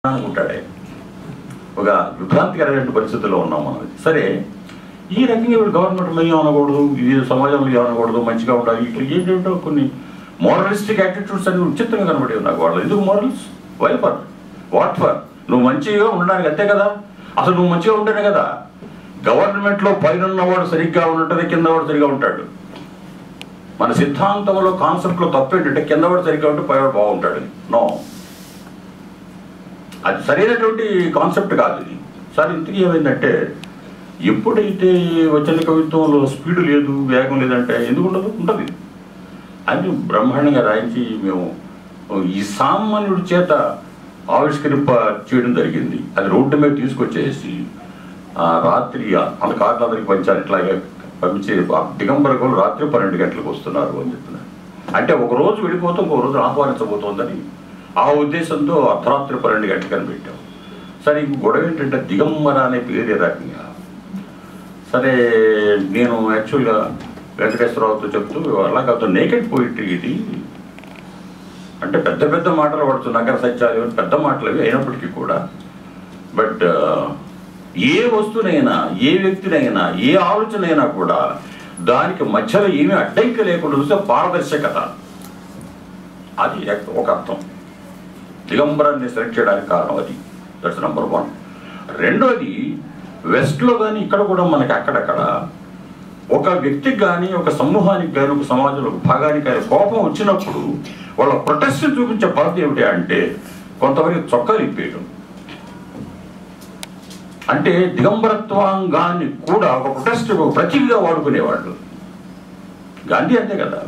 అనుకుంటాడే ఒక విభ్రాంతికరమైన పరిస్థితుల్లో ఉన్నాం మనం సరే ఈ రకంగా ఇప్పుడు గవర్నమెంట్ మీద అనకూడదు ఇది సమాజంలో అనకూడదు మంచిగా ఉండాలి ఇట్లా ఏంటంటే కొన్ని మోరలిస్టిక్ యాటిట్యూడ్స్ అని విచిత్రంగా కనబడేవి నాకు వాళ్ళు ఎందుకు morals why for what for నువ్వు మంచిగా ఉండడానికి అంతే కదా అసలు నువ్వు మంచిగా ఉంటేనే కదా గవర్నమెంట్లో పైన ఉన్నవాడు సరిగ్గా ఉన్నట్టు కింద వాడు సరిగ్గా ఉంటాడు మన సిద్ధాంతంలో కాన్సెప్ట్లో తప్పు ఏంటంటే కిందవాడు సరిగ్గా ఉంటే పైవాడు బాగుంటాడు నో అది సరైనటువంటి కాన్సెప్ట్ కాదు ఇది సార్ ఇంతకీ ఏమైందంటే ఎప్పుడైతే వచన కవిత్వంలో స్పీడ్ లేదు వేగం లేదంటే ఎందుకు ఉండదు ఉంటుంది అని బ్రహ్మాండంగా రాయించి మేము ఈ సామాన్యుడి చేత ఆవిష్కరింప చేయడం జరిగింది అది రోడ్డు మీద తీసుకొచ్చేసి ఆ రాత్రి అంత కార్లందరికి పంచారు ఇట్లాగే పంపించి ఆ దిగంబర గోలు రాత్రి పన్నెండు గంటలకు వస్తున్నారు అని చెప్తున్నారు అంటే ఒక రోజు వెళ్ళిపోతే ఇంకో రోజు ఆహ్వానించబోతోందని ఆ ఉద్దేశంతో అర్ధరాత్రి పన్నెండు గంటలకు అని పెట్టాం సరే ఇంక గొడవ ఏంటంటే దిగంబర అనే పేరు ఏ రకంగా సరే నేను యాక్చువల్గా వెంకటేశ్వరరావుతో చెప్తూ అలా కాదు నేకెడ్ పోయిట్రీ ఇది అంటే పెద్ద పెద్ద మాటలు పడుతుంది నగర సత్యాలు ఇవన్నీ పెద్ద మాటలు అవి అయినప్పటికీ కూడా బట్ ఏ వస్తువునైనా ఏ వ్యక్తినైనా ఏ ఆలోచన అయినా కూడా దానికి మధ్యలో ఏమీ అడ్డంకి లేకుండా చూస్తే పారదర్శకత అది ఒక అర్థం దిగంబరాన్ని సెలెక్ట్ చేయడానికి కారణం అది దట్స్ నెంబర్ వన్ రెండోది వెస్ట్లో కానీ ఇక్కడ కూడా మనకి అక్కడక్కడ ఒక వ్యక్తికి కానీ ఒక సమూహానికి కానీ ఒక సమాజంలో ఒక భాగానికి కానీ కోపం వచ్చినప్పుడు వాళ్ళ ప్రొటెస్ట్ చూపించే పద్ధతి ఏమిటి అంటే కొంతమంది చొక్కాలు ఇప్పేయడం అంటే దిగంబరత్వాన్ని కూడా ఒక ప్రొటెస్ట్ ఒక ప్రతీకగా వాడుకునేవాళ్ళు గాంధీ అంతే కదా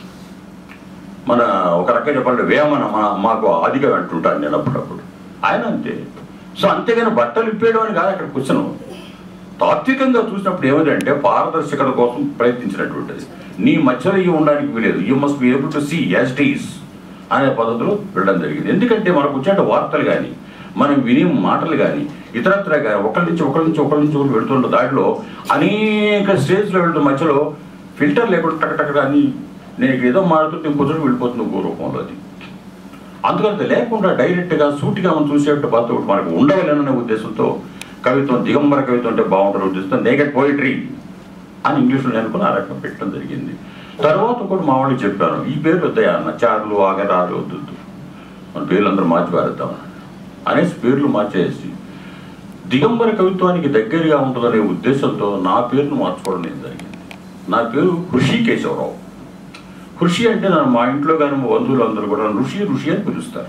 మన ఒక రకంగా చెప్పాలంటే వేమన మా మాకు ఆదిగా అంటుంటాను నేను అప్పుడప్పుడు ఆయన అంతే సో అంతేగాని బట్టలు ఇప్పేయడం అని కాదు అక్కడ కూర్చును తాత్వికంగా చూసినప్పుడు ఏమిటంటే పారదర్శకత కోసం ప్రయత్నించినటువంటిది నీ మధ్యలో ఇవి ఉండడానికి వీలేదు you must be able to see as is అనే పద్ధతిలో వెళ్ళడం జరిగింది ఎందుకంటే మనకు వచ్చే వార్తలు కానీ మనం వినే మాటలు కానీ ఇతరత్ర కానీ ఒకరి నుంచి ఒకరి నుంచి ఒకరి నుంచి ఒకరు వెళుతుండే దాంట్లో అనేక స్టేజ్లో వెళ్తున్న మధ్యలో ఫిల్టర్ లేకుండా టక్ టక్ అని నేను ఇక్కడ ఏదో మాడుతుంటే ఇంకో చోటు వెళ్ళిపోతుంది ఇంకో రూపంలో అది అందుకని అది లేకుండా డైరెక్ట్గా సూటిగా మనం చూసేట పద్ధతి ఒకటి మనకు ఉండవలేననే ఉద్దేశంతో కవిత్వం దిగంబర కవిత్వం అంటే బాగుంటుంది ఉద్దేశంతో నేకెడ్ పోయిటరీ అని ఇంగ్లీష్లో నేర్చుకుని ఆ రకంగా పెట్టడం జరిగింది తర్వాత కూడా మా వాళ్ళకి చెప్పాను ఈ పేర్లు వద్దాయా అన్న చార్లు ఆగరాలు వద్దు మన పేర్లు అందరూ మార్చి పారేద్దాం అనేసి పేర్లు మార్చేసి దిగంబర కవిత్వానికి దగ్గరగా ఉంటుందనే ఉద్దేశంతో నా పేరును మార్చుకోవడం నేను జరిగింది నా పేరు కృషి కేశవరావు కృషి అంటే నన్ను మా ఇంట్లో కానీ మా బంధువులు అందరూ కూడా ఋషి ఋషి అని పిలుస్తారు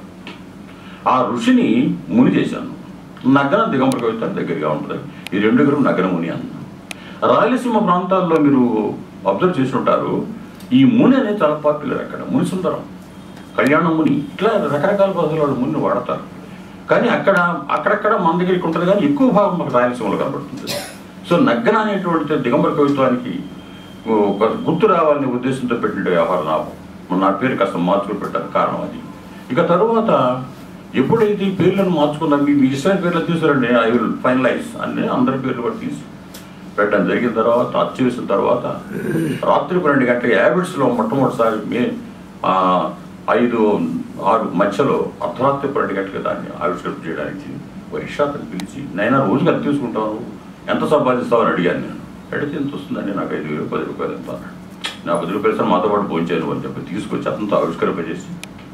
ఆ ఋషిని ముని చేశాను నగర దిగంబర కవిత్వానికి దగ్గరగా ఉంటుంది ఈ రెండు గురు నగర ముని అన్న రాయలసీమ ప్రాంతాల్లో మీరు అబ్జర్వ్ చేసి ఉంటారు ఈ ముని అనేది చాలా పాపులర్ అక్కడ ముని సుందరం కళ్యాణ ముని ఇట్లా రకరకాల పద్ధతులు వాళ్ళు ముని వాడతారు కానీ అక్కడ అక్కడక్కడ మన దగ్గరికి ఉంటుంది కానీ ఎక్కువ భాగం మాకు రాయలసీమలో కనబడుతుంది సో నగ్గన అనేటువంటి దిగంబర కవిత్వానికి ఒక గుర్తు రావాలనే ఉద్దేశంతో పెట్టిన వ్యవహార నామం నా పేరు కాస్త మార్చుకుని పెట్టాను కారణం అది ఇక తరువాత ఎప్పుడైతే ఈ పేర్లను మార్చుకుందాం మీ మీ ఇష్టమైన పేర్లు తీసుకురండి ఐ విల్ ఫైనలైజ్ అని అందరి పేర్లు కూడా తీసి పెట్టడం జరిగిన తర్వాత అచ్చు వేసిన తర్వాత రాత్రి పన్నెండు గంటల యాబిడ్స్లో మొట్టమొదటిసారి మే ఆ, ఐదు ఆరు మధ్యలో అర్ధరాత్రి పన్నెండు గంటలకు దాన్ని ఆవిష్కరణ చేయడానికి వైశాఖని పిలిచి నైనా రోజుకి ఎంత తీసుకుంటాను ఎంత సంపాదిస్తావు అని అడిగాను నేను అడిగితే ఎంత వస్తుందండి నాకు ఐదు వేలు పది రూపాయలు ఎంత అన్నాడు నా పది రూపాయలు సార్ మాతో పాటు భోంచేయను అని చెప్పి తీసుకొచ్చి అతనితో ఆవిష్కరింపజేసి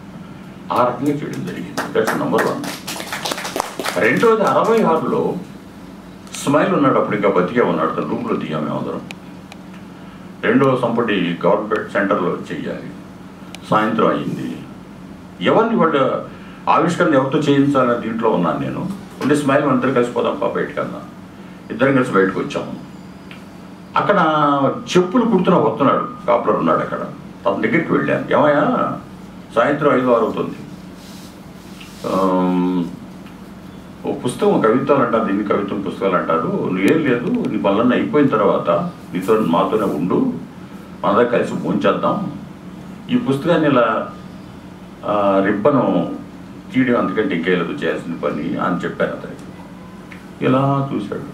ఆ రకంగా చేయడం జరిగింది దట్స్ నెంబర్ వన్ రెండోది అరవై ఆరులో స్మైల్ ఉన్నాడు అప్పుడు ఇంకా బతికే ఉన్నాడు తన రూమ్లో దిగాం మేమందరం రెండో సంపటి గవర్నమెంట్ సెంటర్లో చెయ్యాలి సాయంత్రం అయింది ఎవరిని వాళ్ళు ఆవిష్కరణ ఎవరితో చేయించాలని దీంట్లో ఉన్నాను నేను ఉండే స్మైల్ మనం ఇద్దరు కలిసిపోదాం పా బయటకన్నా ఇద్దరం కలిసి బయటకు వచ్చాము అక్కడ చెప్పులు కుడుతున్న వస్తున్నాడు కాపులర్ ఉన్నాడు అక్కడ తన దగ్గరికి వెళ్ళాను ఏమయ్యా సాయంత్రం ఐదు ఆరు అవుతుంది ఆమ్, ఓ పుస్తకం కవిత్వాలు అంటారు దీన్ని కవిత్వం పుస్తకాలు అంటారు నువ్వేం లేదు నీ పనులన్నీ అయిపోయిన తర్వాత నీతో మాతోనే ఉండు మన దగ్గర కలిసి భోంచేద్దాం ఈ పుస్తకాన్ని ఇలా ఆ, రిబ్బను తీయడం అందుకంటే ఇంకే లేదు చేయాల్సిన పని అని చెప్పాను అతనికి ఇలా చూశాడు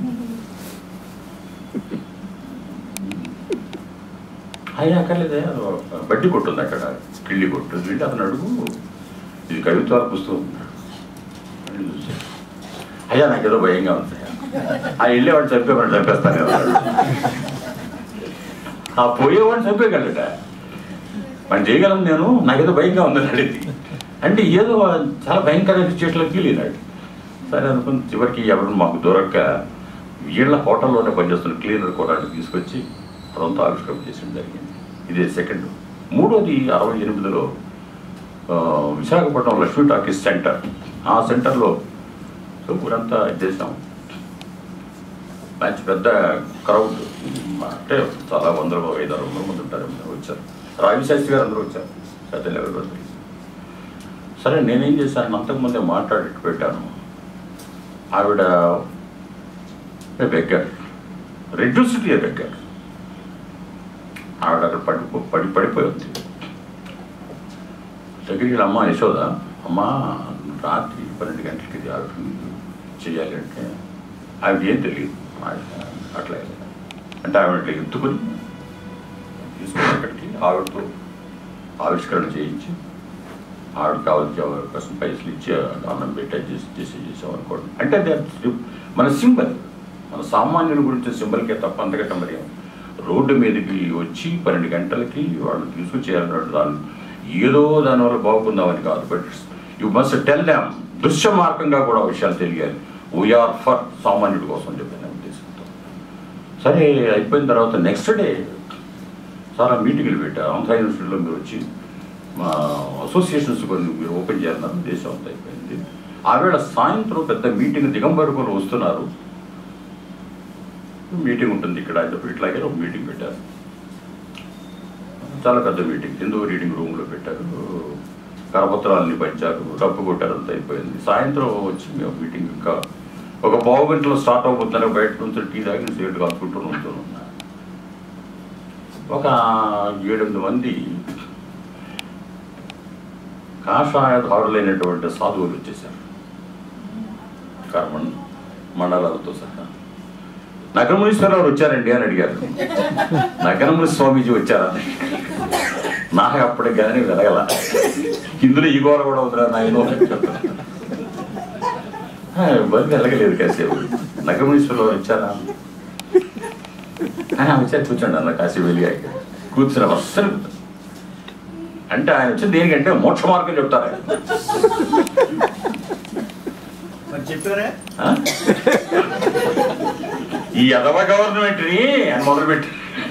ఆయన అక్కర్లేదే అది ఒక బడ్డీ కొట్టు ఉంది అక్కడ కిళ్ళి కొట్టు వెళ్ళి అతను అడుగు ఇది కవిత్వాల పుస్తకం అని చూసి అయ్యా నాకు ఏదో భయంగా ఉంది ఆ వెళ్ళేవాడు చంపేవాడు చంపేస్తాను కదా ఆ పోయేవాడిని చంపేయగలట మనం చేయగలను నేను నాకేదో భయంగా ఉందని అడిగింది అంటే ఏదో చాలా భయంకరమైన సిచ్యువేషన్లో ఫీల్ అయినాడు సరే అనుకుని చివరికి ఎవరు మాకు దొరక్క వీళ్ళ హోటల్లోనే పనిచేస్తున్న క్లీనర్ కూడా తీసుకొచ్చి అదంతా ఆవిష్కరణ చేసిన జరిగింది ఇదే సెకండ్ మూడోది అరవై ఎనిమిదిలో ఆ, విశాఖపట్నం లక్ష్మీ టాకీస్ సెంటర్ ఆ సెంటర్లో సో ఊరంతా చేసాం మంచి పెద్ద క్రౌడ్ అంటే చాలా వందల ఐదు ఆరు వందల మంది ఉంటారు వచ్చారు రావి శాస్త్రి గారు అందరూ వచ్చారు పెద్ద లెవెల్ వరకు సరే నేనేం చేశాను అంతకుముందే మాట్లాడి పెట్టాను ఆవిడ బెగ్గర్ రెడ్యూసిటీ బెగ్గర్ ఆవిడ అక్కడ పడి పడి పడిపోయి ఉంది దగ్గరికి వెళ్ళి, అమ్మ యశోద అమ్మ రాత్రి పన్నెండు గంటలకి ఇది ఆవిడ చేయాలి అంటే ఆవిడ ఏం తెలియదు ఆవిడ అట్లా వెళ్ళాలి. అంటే ఆవిడ ఇట్లా ఎత్తుకుని తీసుకుని అక్కడికి ఆవిడతో ఆవిష్కరణ చేయించి ఆవిడ కావాల్సిన కోసం పైసలు ఇచ్చి అన్నం పెట్టి చేసి చేసి చేసాం అనుకోండి అంటే అది మన సింబల్ మన సామాన్యుల గురించి సింబల్కే తప్ప అంతకంటే మరి రోడ్డు మీదకి వచ్చి పన్నెండు గంటలకి వాళ్ళు తీసుకొచ్చేయాలన్నాడు దాన్ని ఏదో దానివల్ల బాగుందామని కాదు but you must tell them దృశ్య మార్గంగా కూడా విషయాలు తెలియాలి వీఆర్ ఫర్ సామాన్యుడి కోసం చెప్పిన ఉద్దేశంతో సరే అయిపోయిన తర్వాత నెక్స్ట్ డే చాలా మీటింగ్లు పెట్టారు ఆంధ్ర యూనివర్సిటీలో మీరు వచ్చి మా అసోసియేషన్స్ కొన్ని మీరు ఓపెన్ చేయాలన్నారు దేశం అంతా అయిపోయింది ఆవేళ సాయంత్రం పెద్ద మీటింగ్ దిగంబరుకులు వస్తున్నారు మీటింగ్ ఉంటుంది ఇక్కడ అని చెప్పి ఇట్లాగే ఒక మీటింగ్ పెట్టారు చాలా పెద్ద మీటింగ్ హిందూ రీడింగ్ రూమ్లో పెట్టారు కరపత్రాలని పంచారు డబ్బు కొట్టారు అంతా అయిపోయింది సాయంత్రం వచ్చి మేము మీటింగ్ ఇంకా ఒక పావు గంటలో స్టార్ట్ అవబోతున్నారు బయట నుంచి టీ తాగిన సిగరెట్ కాల్చుకుంటూ ఉంటున్నాను ఒక ఏడెనిమిది మంది కాషాయధారులైనటువంటి సాధువులు వచ్చేసారు కర్మన్ మండలాలతో సహా నగరమునీశ్వరరావు వచ్చారండి అని అడిగారు నగరముని స్వామీజీ వచ్చారా నాకు అప్పటికి కానీ వెలగల ఇందులో ఈ గోడ కూడా ఉందిరా నాయన బలి వెలగలేదు కాసేపు నగరమునీశ్వరరావు వచ్చారా ఆయన వచ్చారు కూర్చోండి అన్న కాసేపు వెలిగా కూర్చున్న అస్సలు అంటే ఆయన వచ్చింది దేనికంటే మోక్ష మార్గం చెప్తారు ఆయన. మరి చెప్పారా ఆ? ఈ యదవ గవర్నమెంట్ని అని మొదలుపెట్టి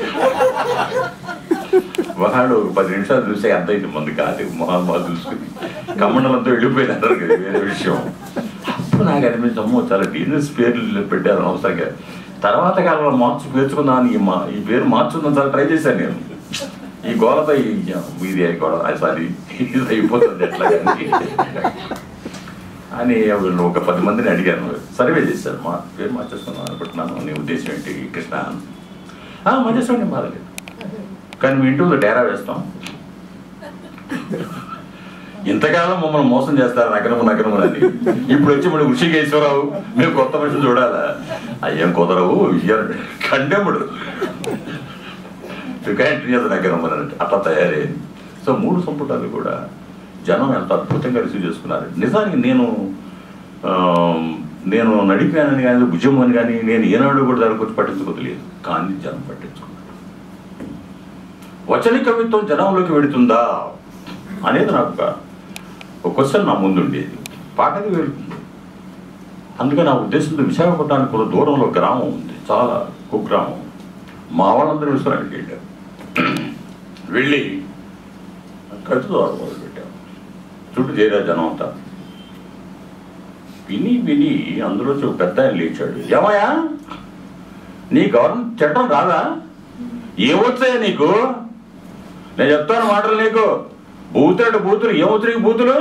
వాడు ఒక పది నిమిషాలు చూస్తే ఎంత అయింది మంది కాదు మొహాలు మొహాలు చూసుకుని కమ్మండలంతో వెళ్ళిపోయింది అందరు కదా వేరే విషయం అప్పుడు నాకు అనిపించి అమ్మో చాలా డీనెస్ పేర్లు పెట్టారు అనవసరంగా తర్వాత కాలంలో మార్చి పేర్చుకుందామని ఈ మా ఈ పేరు మార్చుకుందాం చాలా ట్రై చేశాను నేను ఈ గోడతో ఈ ఇది గోడ సారీ ఇది అయిపోతుంది ఎట్లా కానీ అని వీళ్ళు ఒక పది మందిని అడిగాను సర్వే చేశారు మా పేరు మార్చేసుకుందాం అనుకుంటున్నాను నీ ఉద్దేశం ఏంటి కృష్ణ "ఆ, మార్చేసుకోండి బాధలేదు కానీ మీ ఇంటి ముందు డేరా వేస్తాం ఇంతకాలం మమ్మల్ని మోసం చేస్తారు నగరము నగరము అని ఇప్పుడు వచ్చి మన ఋషికేశ్వరరావు మేము కొత్త మనుషులు చూడాలా అయ్యేం కుదరవు ఇయ్యరు కండెముడు యుకాంట్రియస్ నగరం అని అట్లా తయారైంది సో మూడు సంపుటాలు కూడా జనం ఎంత అద్భుతంగా రిసీవ్ చేసుకున్నారు నిజానికి నేను ఆ, నేను నడిపానని కానీ భుజం అని కానీ నేను ఏనాడు కూడా దాని గురించి పట్టించుకోలేదు కానీ జనం పట్టించుకున్నారు వచన కవిత్వం జనంలోకి వెడుతుందా అనేది నాకు ఒక- ఒక క్వశ్చన్ నా ముందు ఉండేది పాటకి వెళుతుంది అందుకే నా ఉద్దేశంతో విశాఖపట్నానికి కూడా దూరంలో గ్రామం ఉంది చాలా కుగ్రామం మా వాళ్ళందరూ విశ్రాంతికి వెళ్ళారు వెళ్ళి కవిత ద్వారా మొదలుపెట్టాం చుట్టూ చేరా జనం అంతా విని విని అందులో ఒక పెద్ద ఆయన లేచాడు ఏమయ్యా నీ గవర్నమెంట్ చట్టం రాదా ఏమొచ్చాయా నీకు నేను చెప్తాను మాటలు నీకు బూతులు బూతులు ఏమొచ్చాయి ఈ బూతులు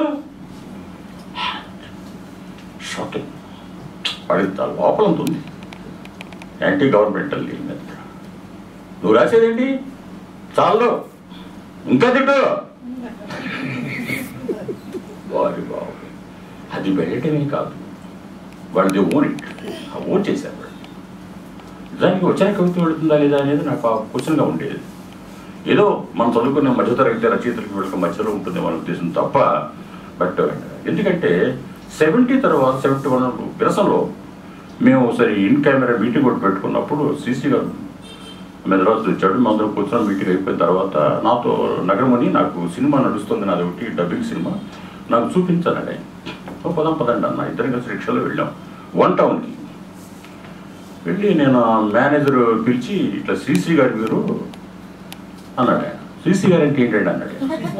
షాకింగ్ వాడికి చాలా లోపల ఉంటుంది యాంటీ గవర్నమెంటల్ లీగ్ మీద నువ్వు రాసేదేంటి చాలు ఇంకా తిట్టు వారి బాబు అది వెళ్ళటమే కాదు వాళ్ళది ఓన్ ఇట్ ఆ ఓన్ చేశారు వాళ్ళు నిజానికి వచ్చాక కవిత్వం వెళుతుందా లేదా అనేది నాకు ఆ క్వశ్చన్గా ఉండేది ఏదో మనం చదువుకునే మధ్యతరగతి రచయితలకు వీళ్ళకి మధ్యలో ఉంటుంది మన ఉద్దేశం తప్ప బట్ ఎందుకంటే సెవెంటీ తర్వాత సెవెంటీ వన్ విరసంలో మేము ఒకసారి ఇన్ కెమెరా మీటింగ్ ఒకటి పెట్టుకున్నప్పుడు సీసీ గారు మెదరాజు వచ్చాడు మా అందరం కూర్చొని మీటింగ్ అయిపోయిన తర్వాత నాతో నగరమని నాకు సినిమా నడుస్తుంది నాది ఒకటి డబ్బింగ్ సినిమా నాకు చూపించానండి ఆయన ఓ పదం పదండి అన్న ఇద్దరం కలిసి రిక్షాలో వెళ్ళాం వన్ టౌన్కి వెళ్ళి నేను ఆ మేనేజర్ పిలిచి ఇట్లా శ్రీశ్రీ గారి మీరు అన్నాడు ఆయన శ్రీశ్రీ గారు అంటే ఏంటండి అన్నాడు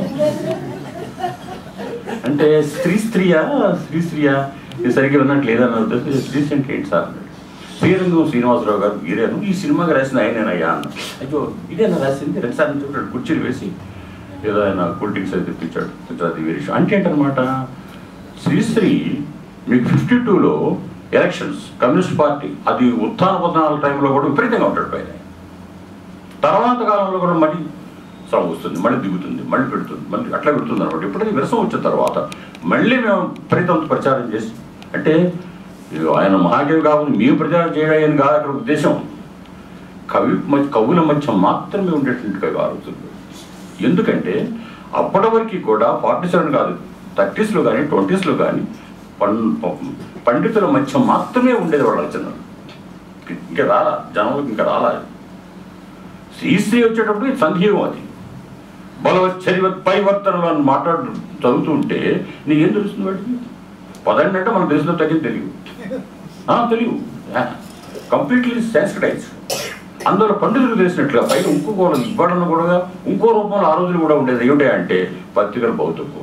అంటే స్త్రీ స్త్రీయా స్త్రీ స్త్రీయా ఇది సరిగ్గా విన్నట్టు లేదన్న ఉద్దేశం స్త్రీ అంటే ఏంటి సార్ అన్నాడు శ్రీరంగం శ్రీనివాసరావు గారు మీరేను ఈ సినిమాకి రాసిన ఆయనేనయ్యా అన్న అయ్యో ఇదేనా రాసింది రెండు సార్లు చెప్పాడు కుర్చీలు వేసి ఏదో ఆయన కూల్ డ్రింక్స్ అది తెప్పించాడు అది వేరే విషయం అంటే ఏంటనమాట శ్రీశ్రీ మీకు ఫిఫ్టీ టూలో ఎలక్షన్స్ కమ్యూనిస్ట్ పార్టీ అది ఉత్థాన పతనాల టైంలో కూడా విపరీతంగా ఉంటాడు పైన తర్వాత కాలంలో కూడా మళ్ళీ సాగు వస్తుంది మళ్ళీ దిగుతుంది మళ్ళీ పెడుతుంది మళ్ళీ అట్లా పెడుతుంది అనమాట ఎప్పుడైతే విరసం వచ్చిన తర్వాత మళ్ళీ మేము విపరీతం ప్రచారం చేసి అంటే ఇది ఆయన మహాకవి కావాలి మేము ప్రచారం చేయడం కాదు అక్కడ ఉద్దేశం కవి మధ్య కవుల మధ్య మాత్రమే ఉండేటువంటి కవి ఆ రోజుల్లో ఎందుకంటే అప్పటి వరకు కూడా ఫార్టీ సెవెన్ కాదు థర్టీస్లో కానీ ట్వంటీస్లో కానీ పం పండితుల మధ్య మాత్రమే ఉండేది వాళ్ళ రచనలు ఇంకా రాలా జనంలోకి ఇంకా రాలా శ్రీశ్రీ వచ్చేటప్పుడు ఇది సంఘీయం అది బలవచ్చరి పరివర్తనలు అని మాట్లాడు చదువుతూ ఉంటే నీకేం తెలుస్తుంది వాడికి పదండి అంటే మనకు తెలిసిన తగ్గింది తెలియదు ఆ, తెలియదు కంప్లీట్లీ సెన్సిటైజ్ అందులో పండితులు తెలిసినట్లుగా పైన ఇంకో ఇవ్వడం కూడా ఇంకో రూపంలో ఆ రోజులు కూడా ఉండేది ఏమిటి అంటే పత్రికలు బహు తక్కువ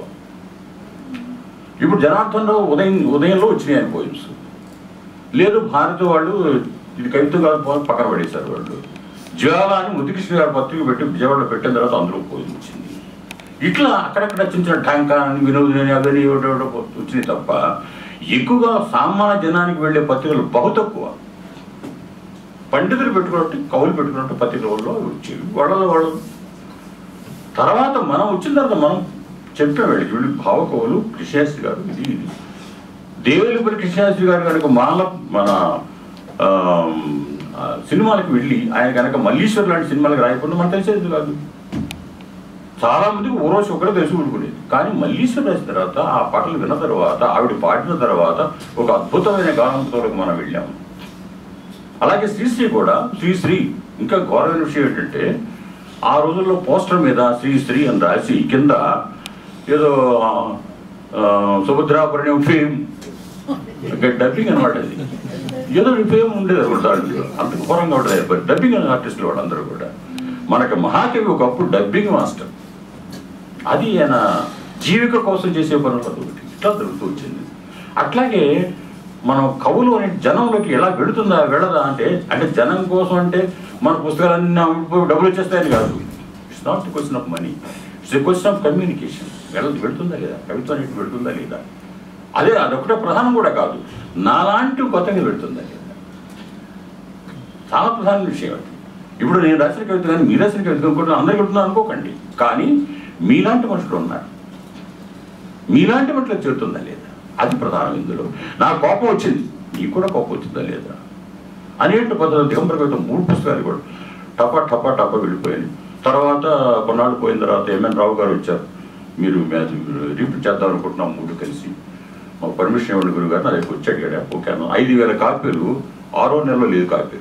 ఇప్పుడు జనార్దన్లో ఉదయం ఉదయంలో వచ్చినాయి ఆయన పోయిమ్స్ లేదు భారత వాళ్ళు ఇది కవిత్వం కాదు పో- పక్కన పడేశారు వాళ్ళు జ్వాల అని ముద్దుకృష్ణ గారి పత్రిక పెట్టి విజయవాడలో పెట్టిన తర్వాత అందులో పోయి వచ్చింది ఇట్లా అక్కడక్కడ చిన్న చిన్న ట్యాంకా అని వినోదని అవని ఏమిటో ఏమిటో వచ్చినాయి తప్ప ఎక్కువగా సామాన్య జనానికి వెళ్ళే పత్రికలు బహు తక్కువ పండితులు పెట్టుకున్నట్టు కవులు పెట్టుకున్నట్టు పత్రికలలో వచ్చేవి వాళ్ళలో వాళ్ళు తర్వాత మనం వచ్చిన తర్వాత మనం చెప్పాం వీళ్ళకి వీళ్ళు భావకవులు కృష్ణశాస్త్రి గారు ఇది ఇది దేవేలుపల్లి కృష్ణశాస్త్రి గారు కనుక మాల మన ఆ, ఆ, సినిమాలకు వెళ్ళి ఆయన కనుక మల్లీశ్వర్ లాంటి సినిమాలకు రాయకుండా మనకు తెలిసేది కాదు చాలా మందికి ఊరోజు ఒకరే తెలిసి ఊరుకునేది కానీ మల్లీశ్వర్ రాసిన తర్వాత ఆ పాటలు విన్న తర్వాత ఆవిడ పాడిన తర్వాత ఒక అద్భుతమైన గానంతోలకు మనం వెళ్ళాము అలాగే శ్రీశ్రీ కూడా శ్రీశ్రీ ఇంకా ఘోరమైన విషయం ఏంటంటే ఆ రోజుల్లో పోస్టర్ మీద శ్రీశ్రీ అని రాసి కింద ఏదో ఆ, సుభద్రాపరణ్యం ఫేమ్ డబ్బింగ్ అనమాట అది ఏదో ఫేమ్ ఉండేది అనమాట దాంట్లో అంత ఘోరంగా ఉంటుంది డబ్బింగ్ ఆర్టిస్టులు వాళ్ళందరూ కూడా మనకి మహాకవి ఒకప్పుడు డబ్బింగ్ మాస్టర్ అది ఆయన జీవిక కోసం చేసే పనులు అదొకటి ఇట్లా జరుగుతూ వచ్చింది అట్లాగే మనం కవులు అనే జనంలోకి ఎలా వెళుతుందా వెళ్ళదా అంటే అంటే జనం కోసం అంటే మన పుస్తకాలన్నీ అమ్ముకుపోయి డబ్బులు వచ్చేస్తాయని కాదు it's not the question of money it's the question of communication వెళ్ళ వెళుతుందా లేదా కవిత్వం అనేది వెళుతుందా లేదా అదే అదొకటే ప్రధానం కూడా కాదు నాలాంటి కొత్తగా వెళుతుందా లేదా చాలా ప్రధాన విషయం అది ఇప్పుడు నేను రాసిన కవిత కానీ మీరు రాసిన కవిత అనుకుంటే అందరికి వెళ్తున్నా అనుకోకండి కానీ మీలాంటి మనుషులు ఉన్నారు మీలాంటి మనుషులకు చేరుతుందా లేదా అది ప్రధానం ఇందులో నా కోపం వచ్చింది నీకు కూడా కోపం వచ్చిందా లేదా అనేక పద్ధతులు దిగంబర కవిత మూడు పుస్తకాలు కూడా టపా టపా టపా వెళ్ళిపోయాయి తర్వాత కొన్నాళ్ళు పోయిన తర్వాత ఎంఎన్ రావు గారు వచ్చారు మీరు రీప్రింట్ చేద్దాం అనుకుంటున్నాం మూడు కలిసి మాకు పర్మిషన్ ఇవ్వండి గురువు గారు నా దగ్గరికి వచ్చాడు కదా ఓకే అన్న ఐదు వేల కాపీలు ఆరో నెలలో లేదు కాపీలు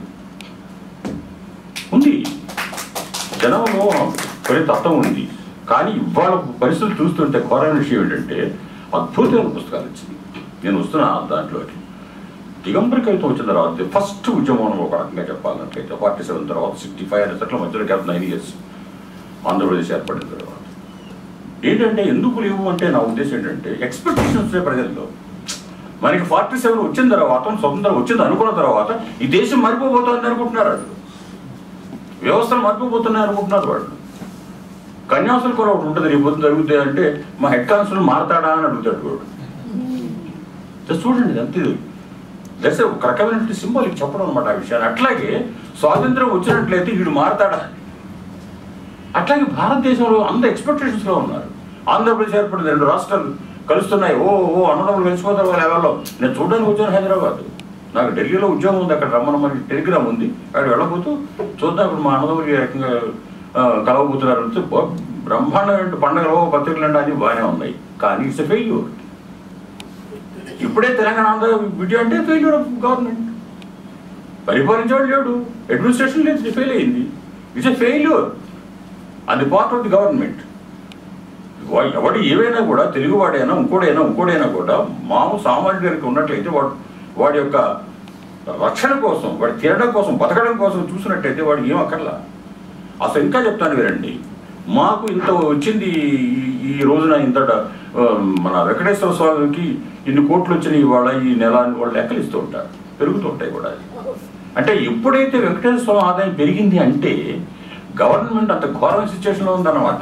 ఉంది జనంలో కొన్ని తత్వం ఉంది కానీ ఇవాళ పరిస్థితులు చూస్తుంటే ఘోరమైన విషయం ఏంటంటే అద్భుతమైన పుస్తకాలు వచ్చింది నేను వస్తున్నా దాంట్లోకి దిగంబర కవిత్వం వచ్చిన తర్వాత ఫస్ట్ ఉద్యమం అని ఒక రకంగా చెప్పాలంటే ఫార్టీ సెవెన్ తర్వాత సిక్స్టీ ఫైవ్ అనే సెట్ల మధ్యలో క్యాప్ నైన్ ఇయర్స్ ఆంధ్రప్రదేశ్ ఏర్పడిన తర్వాత ఏంటంటే ఎందుకు లేవు అంటే నా ఉద్దేశం ఏంటంటే ఎక్స్పెక్టేషన్స్ ప్రజల్లో మనకి ఫార్టీ సెవెన్ వచ్చిన తర్వాత స్వతంత్రం వచ్చింది అనుకున్న తర్వాత ఈ దేశం మారిపోబోతోంది అనుకుంటున్నారు వాళ్ళు వ్యవస్థలు మారిపోబోతున్నాయి అనుకుంటున్నారు వాళ్ళు కన్యాసులు కూడా ఒకటి ఉంటుంది రేపు పొద్దున జరుగుతాయి అంటే మా హెడ్ కానిస్టేబుల్ మారతాడా అని అడుగుతాడు వాడు Just చూడండి అంతే దశ ఒక రకమైన సింబల్ చెప్పడం అనమాట ఆ విషయాన్ని అట్లాగే స్వాతంత్రం వచ్చినట్లయితే వీడు మారతాడా అట్లాగే భారతదేశంలో అంత ఎక్స్పెక్టేషన్స్లో ఉన్నారు ఆంధ్రప్రదేశ్ ఏర్పడింది రెండు రాష్ట్రాలు కలుస్తున్నాయి ఓ ఓ అన్నదమ్ములు కలిసిపోతారు వాళ్ళ లెవెల్లో నేను చూడడానికి వచ్చాను హైదరాబాద్ నాకు ఢిల్లీలో ఉద్యోగం ఉంది అక్కడ రమ్మనమని టెలిగ్రామ్ ఉంది అక్కడ వెళ్ళబోతూ చూద్దాం ఇప్పుడు మా అన్నదమ్ములు ఏ రకంగా ఆ, కలవబోతున్నారు అంటే బ- బ్రహ్మాండమైన పండుగలు పత్రికలు అంటే అది బాగానే ఉన్నాయి కానీ ఇట్స్ ఫెయిల్యూర్ ఇప్పుడే తెలంగాణ ఆంధ్ర విడియో అంటే ఫెయిల్యూర్ ఆఫ్ గవర్నమెంట్ పరిపాలించేవాడు లేడు అడ్మినిస్ట్రేషన్ లేదు ఫెయిల్ అయింది ఇట్స్ ఎ ఫెయిల్యూర్ అది పార్ట్ ఆఫ్ ది గవర్నమెంట్ వా- ఎవడు ఏవైనా కూడా తెలుగువాడైనా ఇంకోడైనా ఇంకోడైనా కూడా మామూలు సామాన్యుడికి ఉన్నట్లయితే వాడు వాడి యొక్క రక్షణ కోసం వాడి తినడం కోసం బతకడం కోసం చూసినట్టయితే వాడు ఏం అక్కర్లా అసలు ఇంకా చెప్తాను వినండి మాకు ఇంత వచ్చింది ఈ- ఈ రోజున ఇంత ఆ, మన వెంకటేశ్వర స్వామికి ఇన్ని కోట్లు వచ్చినాయి ఇవాళ ఈ నెల అని వాళ్ళు లెక్కలు ఇస్తూ ఉంటారు పెరుగుతూ ఉంటాయి కూడా అది. అంటే ఎప్పుడైతే వెంకటేశ్వర స్వామి ఆదాయం పెరిగింది అంటే గవర్నమెంట్ అంత ఘోరమైన సిచ్యువేషన్లో ఉందన్నమాట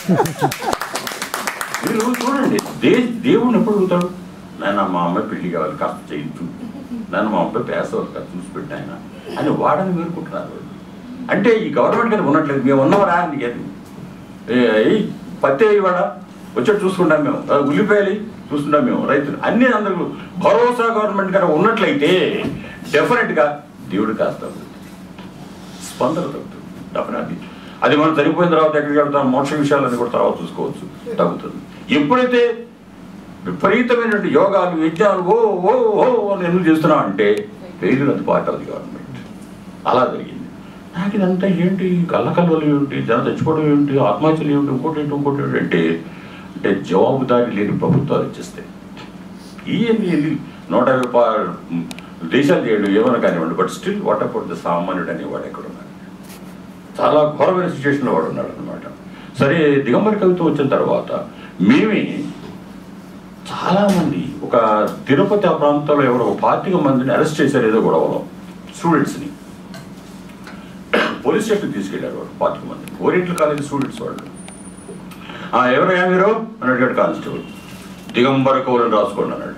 మీరు చూడండి దే దేవుడిని ఎప్పుడు అడుగుతాడు నాయన మా అమ్మాయి పెళ్లి కావాలి కాస్త చేయించు నాన్న మా అబ్బాయి పేసవాలి కాస్త చూసి పెట్టి ఆయన అని వాడని వేరుకుంటున్నారు వాళ్ళు. అంటే ఈ గవర్నమెంట్ కదా ఉన్నట్లేదు మేము ఉన్నవరా నీకు అది ఏ పత్తి ఇవాడ వచ్చేట్టు చూసుకుంటాం మేము ఆ, ఉల్లిపాయలు చూసుకుంటాం మేము రైతులు అన్ని అందరూ భరోసా గవర్నమెంట్ కనుక ఉన్నట్లయితే డెఫినెట్గా దేవుడు కాస్త స్పందన తగ్గుతుంది డెఫినెట్లీ అది మనం చనిపోయిన తర్వాత ఎక్కడికి వెళ్తాం మోక్ష విషయాలన్నీ కూడా తర్వాత చూసుకోవచ్చు తగ్గుతుంది ఎప్పుడైతే విపరీతమైనటువంటి యోగాలు యజ్ఞాలు ఓ ఓ ఓ అని ఎందుకు చేస్తున్నాం అంటే ఫెయిల్యూర్ అది పార్ట్ ఆఫ్ ది గవర్నమెంట్ అలా జరిగింది నాకు ఇదంతా ఏంటి కళ్ళకల్లలు ఏంటి జన తెచ్చుకోవడం ఏంటి ఆత్మహత్యలు ఏమిటి ఇంకోటి ఏంటి ఇంకోటి ఏంటి అంటే అంటే జవాబుదారీ లేని ప్రభుత్వాలు వచ్చేస్తాయి ఇవన్నీ వెళ్ళి నూట యాభై పా- దేశాలు చేయడం ఏమైనా కానివ్వండి but still what about the సామాన్యుడు అనేవాడు ఎక్కడ ఉన్నాడు చాలా ఘోరమైన సిచ్యువేషన్లో వాడు ఉన్నాడు అనమాట సరే దిగంబరి కవిత వచ్చిన తర్వాత మేమే చాలామంది ఒక తిరుపతి ఆ ప్రాంతంలో ఎవరో ఒక పాతిక మందిని అరెస్ట్ చేశారు ఏదో గొడవలో స్టూడెంట్స్ని పోలీస్ స్టేషన్ తీసుకెళ్లారు వాడు పాతిక మంది ఓరియంటల్ కాలేజ్ స్టూడెంట్స్ వాళ్ళు "ఆ, ఎవరయ్యా మీరు అని అడిగాడు కానిస్టేబుల్ దిగంబర కవులను రాసుకోండి అన్నాడు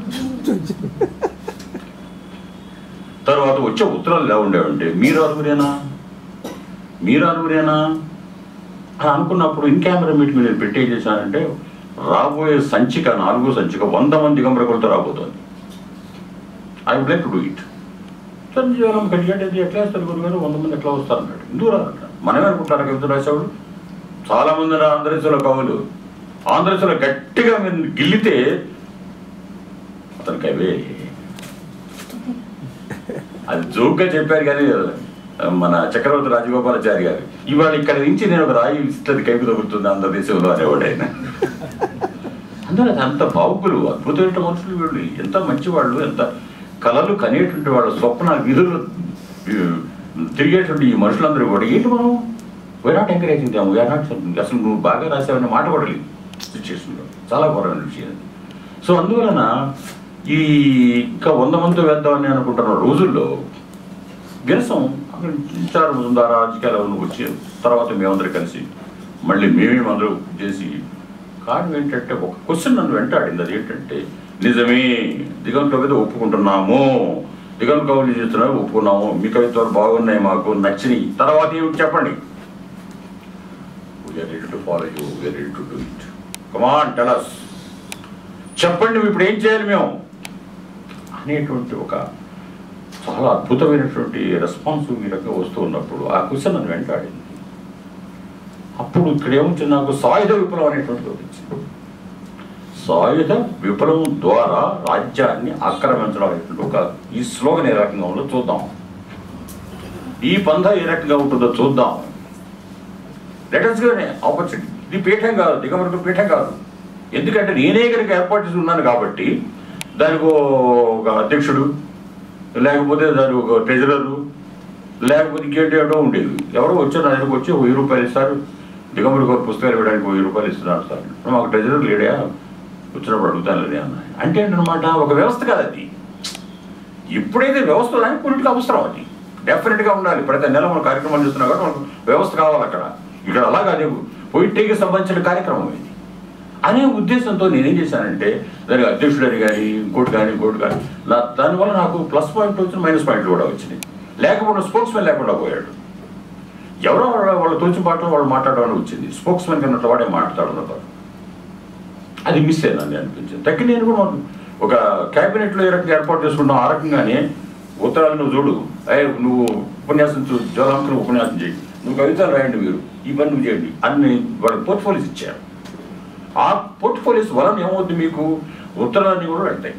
తర్వాత వచ్చే ఉత్తరాలు ఎలా ఉండేవంటే మీరు ఆరుగురేనా మీరు ఆరుగురేనా అని అనుకున్నప్పుడు ఇన్ కెమెరా మీటింగ్ నేను పెట్టి ఏం చేశానంటే రాబోయే సంచిక నాలుగో సంచిక వంద మంది దిగంబర కవులతో రాబోతోంది I would like to do it sir జీవనం కడిగంటే ఎట్లా వేస్తారు గురుగారు వంద మంది ఎట్లా వస్తారు అన్నాడు ఎందుకు రాదంట మనమే అనుకుంటారా కవిత రాసేవాడు చాలా మంది ఉన్నారు ఆంధ్రదేశంలో కవులు ఆంధ్రదేశంలో గట్టిగా మీరు గిల్లితే అతనికి అవే అది జోక్గా చెప్పారు కానీ మన చక్రవర్తి రాజగోపాలాచారి గారు ఇవాళ ఇక్కడ నుంచి నేను ఒక రాయి ఇస్తుంది కైపు తగులుతుంది ఆంధ్రదేశంలో అనేవాడు ఆయన అందరూ అది అంత బావుకులు అద్భుతమైన మనుషులు వీళ్ళు ఎంత మంచివాళ్ళు ఎంత కళలు కనేటువంటి వాళ్ళ స్వప్న విధులు ఈ, తిరిగేటువంటి ఈ మనుషులందరూ కూడా ఏంటి మనం వై నాట్ ఎంకరేజింగ్ దాము వీఆర్ నాట్ అసలు నువ్వు బాగా రాసావనే మాట కూడా లేదు సిచ్యువేషన్లో చాలా ఘోరమైన విషయం అది. సో అందువలన ఈ ఇంకా వంద మంది వేద్దామని అనుకుంటున్న రోజుల్లో విరసం అక్కడ ఇచ్చారు ముందా రాజకీయాలు వచ్చి తర్వాత మేమందరం కలిసి మళ్ళీ మేమేమందరూ చేసి కారణం ఏంటంటే ఒక క్వశ్చన్ నన్ను వెంటాడింది అది ఏంటంటే నిజమే దిగంతో మీద ఒప్పుకుంటున్నాము దిగంత కవులు చేస్తున్నారు ఒప్పుకున్నాము మీ కవిత్వాలు బాగున్నాయి మాకు నచ్చినాయి తర్వాత ఏమిటి చెప్పండి we're ready to follow you we're ready to do it come on tell us చెప్పండి నువ్వు ఇప్పుడు ఏం చేయాలి మేము అనేటువంటి ఒక చాలా అద్భుతమైనటువంటి రెస్పాన్స్ ఈ రకంగా వస్తూ ఉన్నప్పుడు ఆ క్వశ్చన్ నన్ను వెంటాడింది అప్పుడు ఇక్కడ ఏముంటుంది నాకు సాయుధ విప్లవం అనేటువంటిది ఒకటి వచ్చింది సాయుధ విప్లవం ద్వారా రాజ్యాన్ని ఆక్రమించడం అనేటువంటి ఒక ఈ స్లోగన్ ఏ రకంగా ఉందో చూద్దాం ఈ పంధ ఏ రకంగా ఉంటుందో చూద్దాం లెటర్స్ గానే ఆపర్చునిటీ ఇది పీఠం కాదు దిగమరకు పీఠం కాదు ఎందుకంటే నేనే కనుక ఏర్పాటు చేసి ఉన్నాను కాబట్టి దానికి ఒక అధ్యక్షుడు లేకపోతే దానికి ఒక ట్రెజరరు లేకపోతే ఇంకేంటి ఏటో ఉండేది ఎవరో వచ్చారు నా దగ్గరకు వచ్చి ఒక వెయ్యి రూపాయలు ఇస్తారు దిగమరి గారు పుస్తకాలు ఇవ్వడానికి ఒక వెయ్యి రూపాయలు ఇస్తున్నారు సార్ మాకు ట్రెజరర్ లేడా వచ్చినప్పుడు అడుగుతాను లేదే అన్న అంటే ఏంటనమాట ఒక వ్యవస్థ కాదు అది ఎప్పుడైతే వ్యవస్థ దానికి కొన్నిటికి అవసరం అది డెఫినెట్గా ఉండాలి ప్రతి నెల మనం కార్యక్రమాలు చేస్తున్నా కూడా మనకు వ్యవస్థ కావాలి అక్కడ ఇక్కడ అలాగా అదే పొయిట్కి సంబంధించిన కార్యక్రమం ఇది అనే ఉద్దేశంతో నేనేం చేశానంటే దానికి అధ్యక్షుడని కానీ ఇంకోటి కానీ ఇంకోటి కానీ నా దానివల్ల నాకు ప్లస్ పాయింట్ వచ్చిన మైనస్ పాయింట్లు కూడా వచ్చినాయి లేకపోతే స్పోక్స్ మ్యాన్ లేకుండా పోయాడు ఎవరో వాళ్ళ వాళ్ళ తోచిన పాటలు వాళ్ళు మాట్లాడడం వచ్చింది స్పోక్స్ మ్యాన్ కన్నట్టు వాడే మాట్లాడుతున్నారు అది మిస్ అయిందని అనిపించింది తగ్గి నేను కూడా ఒక క్యాబినెట్లో ఏ రకంగా ఏర్పాటు చేసుకుంటాం ఆ రకంగానే ఉత్తరాలు నువ్వు చూడు అయ్యే నువ్వు ఉపన్యాసం చూ జ్వలాంకులు ఉపన్యాసం చేయి నువ్వు కవితలు రాయండి మీరు ఈ పని నువ్వు చేయండి అని వాళ్ళకి పోర్ట్ఫోలియోస్ ఇచ్చారు ఆ పోర్ట్ఫోలియోస్ వలన ఏమవుతుంది మీకు ఉత్తరాలన్నీ కూడా వెళ్తాయి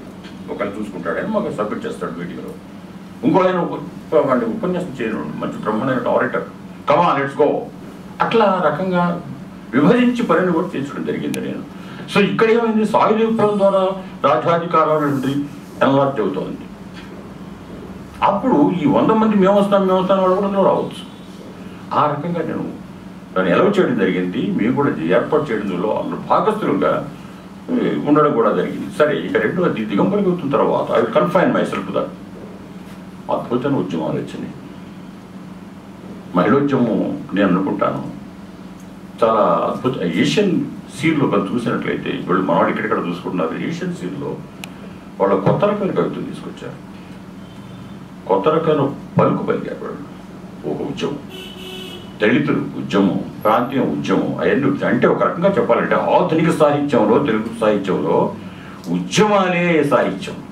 ఒకరిని చూసుకుంటాడని మాకు సబ్మిట్ చేస్తాడు మీటింగ్లో ఇంకో ఆయన ఉప- వాడిని ఉపన్యాసం చేయను మంచి బ్రహ్మణమైన ఆరిటర్ కమా లెట్స్ గో అట్లా రకంగా విభజించి పనిని కూడా తీర్చడం జరిగింది నేను సో ఇక్కడ ఏమైంది సాయుధ విప్లవం ద్వారా రాజ్యాధికారం అనేది ఎన్లార్జ్ అవుతోంది అప్పుడు ఈ వంద మంది మేము వస్తాం మేము వస్తాం వాళ్ళు కూడా అందులో రావచ్చు ఆ రకంగా నేను దాన్ని ఎలవ చేయడం జరిగింది మేము కూడా ఏర్పాటు చేయడంలో అందులో భాగస్థులుగా ఏ, ఉండడం కూడా జరిగింది సరే ఇక రెండవ ది- దిగంబరికి అవుతున్న తర్వాత I will confine myself that అద్భుతమైన ఉద్యమాలు వచ్చినాయి మహిళోద్యమం నేను అనుకుంటాను చాలా అద్భుత ఏషియన్ సీన్లో మనం చూసినట్లయితే వీళ్ళు మనవాడు ఇక్కడిక్కడ చూసుకుంటున్నారు ఏషియన్ సీన్లో వాళ్ళ కొత్త రకమైన కవితలు తీసుకొచ్చారు కొత్త రకమైన పలుకు పలికారు వాళ్ళు ఒక ఉద్యమం దళితులు ఉద్యమం ప్రాంతీయ ఉద్యమం అవన్నీ వచ్చాయి. అంటే ఒక రకంగా చెప్పాలంటే ఆధునిక సాహిత్యంలో తెలుగు సాహిత్యంలో ఉద్యమాలే సాహిత్యం